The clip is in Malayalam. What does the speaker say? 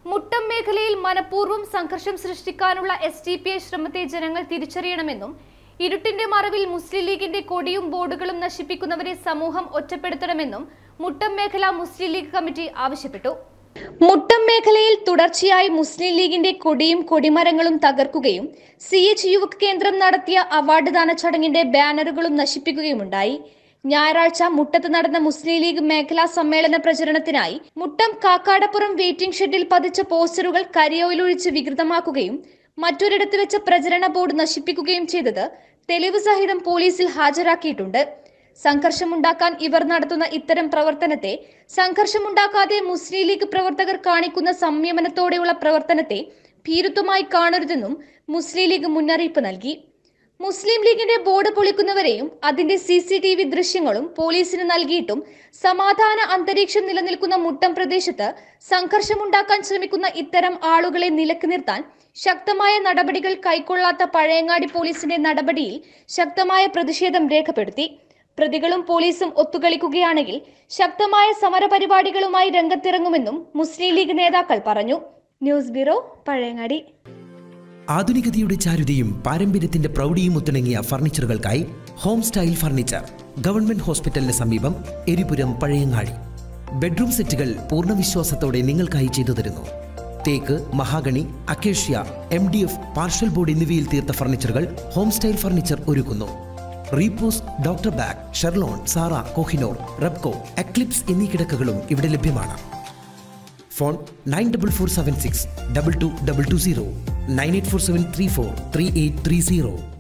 മുട്ടം മേഖലയിൽ മനഃപൂർവ്വം സംഘർഷം സൃഷ്ടിക്കാനുള്ള എസ് ഡി പി ഐ ശ്രമത്തെ ജനങ്ങൾ തിരിച്ചറിയണമെന്നും ഇരുട്ടിന്റെ മറവിൽ മുസ്ലിം ലീഗിന്റെ കൊടിയും ബോർഡുകളും നശിപ്പിക്കുന്നവരെ സമൂഹം ഒറ്റപ്പെടുത്തണമെന്നും മുട്ടം മേഖല മുസ്ലിം ലീഗ് കമ്മിറ്റി ആവശ്യപ്പെട്ടു മുട്ടം മേഖലയിൽ തുടർച്ചയായി മുസ്ലിം ലീഗിന്റെ കൊടിയും കൊടിമരങ്ങളും തകർക്കുകയും സി എച്ച് യുവക് കേന്ദ്രം നടത്തിയ അവാർഡ് ദാന ചടങ്ങിന്റെ ബാനറുകളും നശിപ്പിക്കുകയുമുണ്ടായി ഞായറാഴ്ച മുട്ടത്ത് നടന്ന മുസ്ലിം ലീഗ് മേഖലാ സമ്മേളന പ്രചരണത്തിനായി മുട്ടം കാക്കാടപ്പുറം വെയിറ്റിംഗ് ഷെഡിൽ പതിച്ച പോസ്റ്ററുകൾ കരിയോയിലൊഴിച്ച് വികൃതമാക്കുകയും മറ്റൊരിടത്ത് വെച്ച പ്രചരണ ബോർഡ് നശിപ്പിക്കുകയും ചെയ്തത് തെളിവ് സഹിതം പോലീസിൽ ഹാജരാക്കിയിട്ടുണ്ട് സംഘർഷമുണ്ടാക്കാൻ ഇവർ നടത്തുന്ന ഇത്തരം പ്രവർത്തനത്തെ സംഘർഷമുണ്ടാക്കാതെ മുസ്ലിം ലീഗ് പ്രവർത്തകർ കാണിക്കുന്ന സംയമനത്തോടെയുള്ള പ്രവർത്തനത്തെ ഭീരുത്വമായി കാണരുതെന്നും മുസ്ലിം ലീഗ് മുന്നറിയിപ്പ് നൽകി മുസ്ലിം ലീഗിന്റെ ബോർഡ് പൊളിക്കുന്നവരെയും അതിന്റെ സി സി ടി വി ദൃശ്യങ്ങളും പോലീസിന് നൽകിയിട്ടും സമാധാന അന്തരീക്ഷം നിലനിൽക്കുന്ന മുട്ടം പ്രദേശത്ത് സംഘർഷമുണ്ടാക്കാൻ ശ്രമിക്കുന്ന ഇത്തരം ആളുകളെ നിലക്ക് നിർത്താൻ ശക്തമായ നടപടികൾ കൈക്കൊള്ളാത്ത പഴയങ്ങാടി പോലീസിന്റെ നടപടിയിൽ ശക്തമായ പ്രതിഷേധം രേഖപ്പെടുത്തി പ്രതികളും പോലീസും ഒത്തുകളിക്കുകയാണെങ്കിൽ ശക്തമായ സമരപരിപാടികളുമായി രംഗത്തിറങ്ങുമെന്നും മുസ്ലിം ലീഗ് നേതാക്കൾ പറഞ്ഞു ന്യൂസ് ബ്യൂറോ പഴയങ്ങാടി ആധുനികതയുടെ ചാരുതയും പാരമ്പര്യത്തിന്റെ പ്രൗഢിയും ഒത്തിണങ്ങിയ ഫർണിച്ചറുകൾക്കായി ഹോം സ്റ്റൈൽ ഫർണിച്ചർ ഗവൺമെന്റ് ഹോസ്പിറ്റലിന് സമീപം എരിപുരം പഴയങ്ങാടി ബെഡ്റൂം സെറ്റുകൾ പൂർണ്ണവിശ്വാസത്തോടെ നിങ്ങൾക്കായി ചെയ്തു തരുന്നു തേക്ക് mahogany acacia M D F partial board എന്നിവയിൽ തീർത്ത ഫർണിച്ചറുകൾ ഹോം സ്റ്റൈൽ ഫർണിച്ചർ ഒരുക്കുന്നു റീപോസ് ഡോക്ടർ ബാഗ് ഷെർലോൺ സാറ കോഹിനോർ റെപ്കോ എക്ലിപ്സ് എന്നീ കിടക്കകളും ഇവിടെ ലഭ്യമാണ് phone nine double four seven six double two double two zero nine eight four seven three four three eight three zero